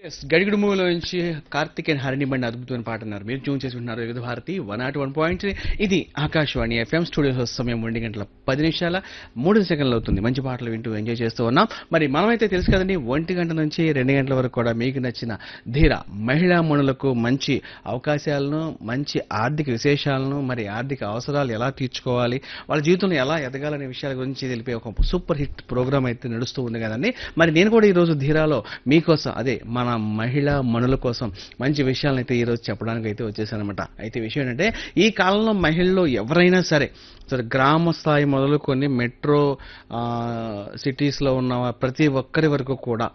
yes గడిగుడు మూవీలో నుంచి Karthik and Harini బండి అద్భుతమైన పాట అన్నారు మీరు ట్యూన్ చేసి ఉంటున్నారు Vividh Bharati one naught one point ఇది ఆకాశవాణి ఎఫ్ఎం స్టూడియో సమయం రెండు గంటల పది నిమిషాల మూడు సెకండ్లు అవుతుంది మంచి పాటలు వింటూ ఎంజాయ్ చేస్తూ ఉన్నాం మరి మనమైతే తెలుసు కదండి ఒంటి గంట నుంచి రెండు గంటల వరకు కూడా మీకు నచ్చిన ధీర మహిళా మణులకు మంచి అవకాశాలను మంచి ఆర్థిక విశేషాలను మరి ఆర్థిక అవసరాలు ఎలా తీర్చుకోవాలి వాళ్ళ జీవితంలో ఎలా ఎదగాలనే విషయాల గురించి తెలిపే ఒక సూపర్ హిట్ ప్రోగ్రామ్ అయితే నడుస్తూ ఉంది కదండి మరి నేను కూడా ఈరోజు ధీరాలో మీకోసం అదే మన మహిళా మనుల కోసం మంచి విషయాలను అయితే ఈరోజు చెప్పడానికి అయితే వచ్చేసానమాట అయితే విషయం ఏంటంటే ఈ కాలంలో మహిళలు ఎవరైనా సరే సరే గ్రామ స్థాయి మొదలుకొని మెట్రో సిటీస్లో ఉన్న ప్రతి ఒక్కరి వరకు కూడా